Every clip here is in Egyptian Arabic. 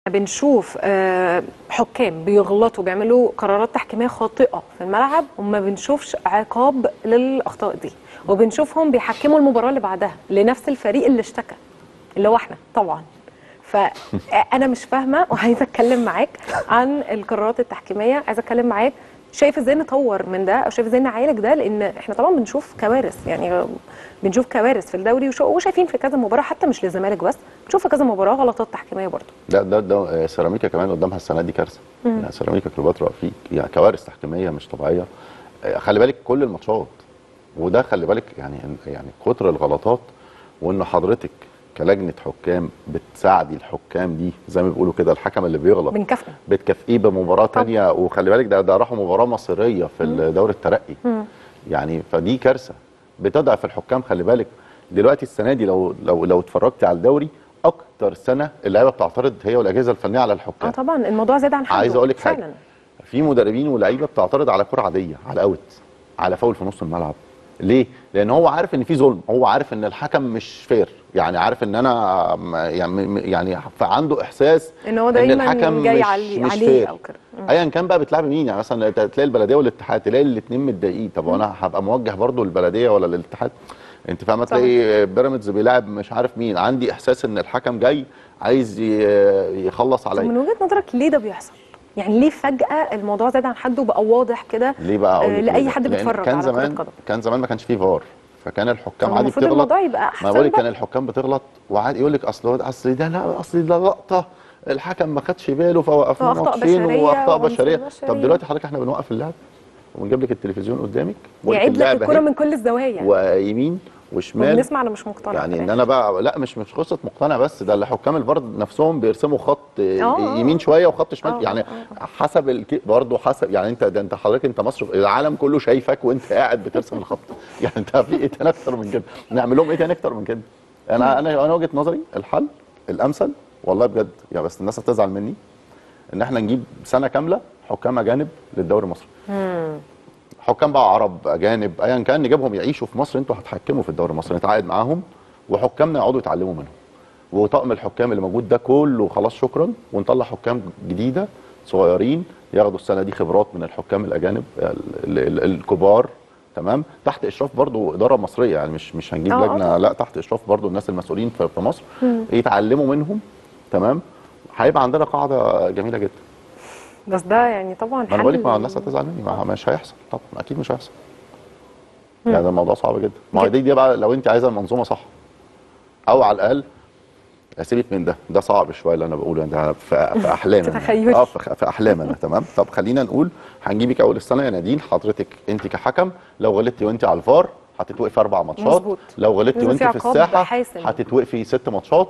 بنشوف آه، حكام بيغلطوا بيعملوا قرارات تحكيميه خاطئه في الملعب وما بنشوفش عقاب للاخطاء دي وبنشوفهم بيحكموا المباراه اللي بعدها لنفس الفريق اللي اشتكى اللي هو احنا طبعا فانا مش فاهمه وعايزه اتكلم معاك عن القرارات التحكيميه عايزه اتكلم معاك شايف ازاي نطور من ده او شايف ازاي نعالج ده لان احنا طبعا بنشوف كوارث يعني بنشوف كوارث في الدوري وشو- وشايفين في كذا مباراه حتى مش للزمالك بس بنشوف في كذا مباراه غلطات تحكيميه برضه ده ده ده آه، سيراميكا كمان قدامها السنه دي كارثه يعني سيراميكا كليوباترا في يعني كوارث تحكيميه مش طبيعيه آه، خلي بالك كل الماتشات وده خلي بالك يعني يعني كتر الغلطات وان حضرتك كلجنه حكام بتساعدي الحكام دي زي ما بيقولوا كده الحكم اللي بيغلط بنكافئه بتكافئيه بمباراه تانية وخلي بالك ده ده راحوا مباراه مصيريه في الدوري الترقي يعني فدي كارثه بتضعف الحكام خلي بالك دلوقتي السنه دي لو لو لو اتفرجتي على الدوري اكتر سنه اللعيبه بتعترض هي والاجهزه الفنيه على اه الحكام طبعا الموضوع زاد عن حده عايز اقول لك حاجه فعلا في مدربين ولاعيبه بتعترض على كره عاديه على اوت على فاول في نص الملعب ليه لان هو عارف ان في ظلم هو عارف ان الحكم مش فير يعني عارف ان انا م- يعني م- يعني فعنده احساس ان هو دايما الحكم جاي مش علي مش عليه فير او كده مم. ايا كان بقى بتلعب مين يعني مثلا ت- تلاقي البلديه والاتحاد تلاقي الاثنين متضايقين طب وانا هبقى موجه برضو للبلديه ولا للاتحاد انت فاهمه صح. تلاقي بيراميدز بيلاعب مش عارف مين عندي احساس ان الحكم جاي عايز ي- يخلص طب عليا من وجهه نظرك ليه ده بيحصل؟ يعني ليه فجاه الموضوع زاد عن حده وبقى واضح كده ليه بقى اقول آه، لك لاي ليه؟ حد لأن بيتفرج كان على كره زمان قدم كان زمان ما كانش فيه فار فكان الحكام طب عادي المفروض بتغلط الموضوع يبقى احسن ما بقول لك بقى. كان الحكام بتغلط وعادي يقول لك اصل هو- اصل ده لا اصل ده لقطه الحكم ما خدش باله فوقفنا فأخطاء ماتشين بشرية واخطاء وعنصر بشريه بشري. طب دلوقتي حضرتك احنا بنوقف اللعب ونجيب لك التلفزيون قدامك بقول يعيد لك اللعبة الكره أهي، من كل الزوايا ويمين وشمال وبنسمع انا مش مقتنع يعني في ان الآخر. انا بقى لا مش مش قصه مقتنع بس ده اللي حكام الفار نفسهم بيرسموا خط آه. يمين شويه وخط شمال آه، يعني آه، حسب الك... برضه حسب يعني انت ده انت حضرتك انت مصر العالم كله شايفك وانت قاعد بترسم الخط يعني انت في ايه تاني اكتر من كده نعمل لهم ايه تاني اكتر من كده انا انا انا وجهه نظري الحل الامثل والله بجد يعني بس الناس هتزعل مني ان احنا نجيب سنه كامله حكام اجانب للدوري المصري حكام بقى عرب اجانب ايا كان نجيبهم يعيشوا في مصر انتوا هتحكموا في الدوري المصري نتعاقد معاهم وحكامنا يقعدوا يتعلموا منهم وطقم الحكام اللي موجود ده كله خلاص شكرا ونطلع حكام جديده صغيرين ياخدوا السنه دي خبرات من الحكام الاجانب ال- ال- ال- الكبار تمام تحت اشراف برضو اداره مصريه يعني مش مش هنجيب آه، آه، لجنه طبعاً. لا تحت اشراف برضو الناس المسؤولين في في مصر يتعلموا منهم تمام هيبقى عندنا قاعده جميله جدا بس ده يعني طبعا ما انا بقول لك ما حل- الناس هتزعل مني ما مش هيحصل طبعا اكيد مش هيحصل يعني ده الموضوع صعب جدا ما هو دي دي بقى لو انت عايزه المنظومه صح او على الاقل سيبك من ده ده صعب شويه اللي انا بقوله ده في, في احلامنا تخيلي. اه في, في احلامنا تمام طب خلينا نقول هنجيبك اول السنه يا نادين حضرتك انت كحكم لو غلطتي وانت على الفار هتتوقفي اربع ماتشات مظبوط. لو غلطتي لازم وانت في في عقاب الساحه حاسم. هتتوقفي ست ماتشات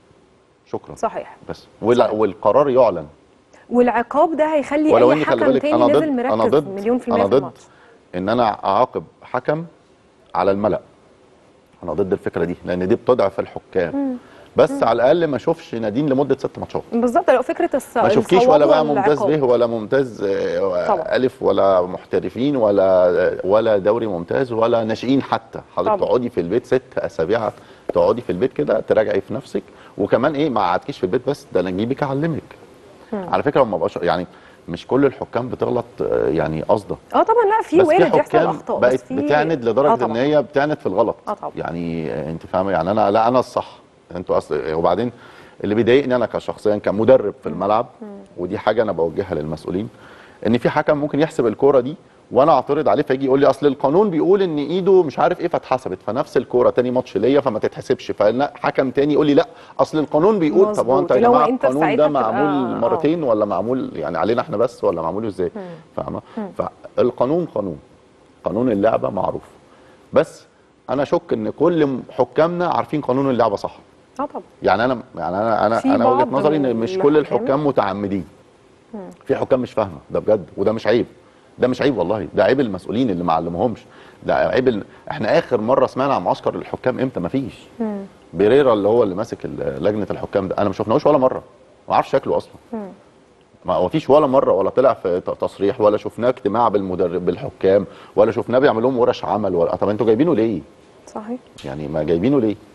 شكرا صحيح بس ولا والقرار يعلن والعقاب ده هيخلي ولو اي اني خلي حكم بالك تاني انا ضد نازل مركز انا ضد مليون في المية انا في ضد الماتش ان انا اعاقب حكم على الملأ انا ضد الفكره دي لان دي بتضعف الحكام بس على الاقل ما اشوفش نادين لمده ست ماتشات بالظبط لو فكره الص... ما اشوفكيش الصواب ولا بقى ممتاز والعقاب. به ولا ممتاز آه، طبعا. الف ولا محترفين ولا ولا دوري ممتاز ولا ناشئين حتى حضرتك طبعا. تقعدي في البيت ست اسابيع تقعدي في البيت كده تراجعي في نفسك وكمان ايه ما قعدتيش في البيت بس ده انا اجيبك اعلمك على فكره ما بقاش يعني مش كل الحكام بتغلط آه، يعني قصده اه طبعا لا في بس في وارد يحصل حكام اخطاء بقت بس في بتعند آه لدرجه طبعاً. ان هي بتعند في الغلط آه طبعاً. يعني آه، انت فاهمه يعني انا لا انا الصح انتوا اصل وبعدين اللي بيضايقني انا كشخصيا كمدرب في الملعب ودي حاجه انا بوجهها للمسؤولين ان في حكم ممكن يحسب الكوره دي وانا اعترض عليه فيجي يقول لي اصل القانون بيقول ان ايده مش عارف ايه فاتحسبت فنفس الكوره تاني ماتش ليا فما تتحسبش فحكم تاني يقول لي لا اصل القانون بيقول طب هو انت يا مظبوط. لو جماعه أنت في القانون ساعتها ده بتبقى- معمول آه. مرتين ولا معمول يعني علينا احنا بس ولا معمول ازاي فاهمه فالقانون قانون قانون اللعبه معروف بس انا اشك ان كل م- حكامنا عارفين قانون اللعبه صح اه طبعا يعني انا يعني انا انا في انا وجهه بعض نظري ان مش كل الحكام- الحكام متعمدين في حكام مش فاهمه ده بجد وده مش عيب ده مش عيب والله ده عيب المسؤولين اللي ما علموهمش ده عيب ال... احنا اخر مره سمعنا عن معسكر الحكام امتى مفيش بيريرا اللي هو اللي ماسك ال- لجنه الحكام ده انا ما شفناهوش ولا مره ما اعرفش شكله اصلا ما هو فيش ولا مره ولا طلع في ت- تصريح ولا شفناه اجتماع بالمدرب بالحكام ولا شفناه بيعمل لهم ورش عمل ولا طب انتوا جايبينه ليه صحيح يعني ما جايبينه ليه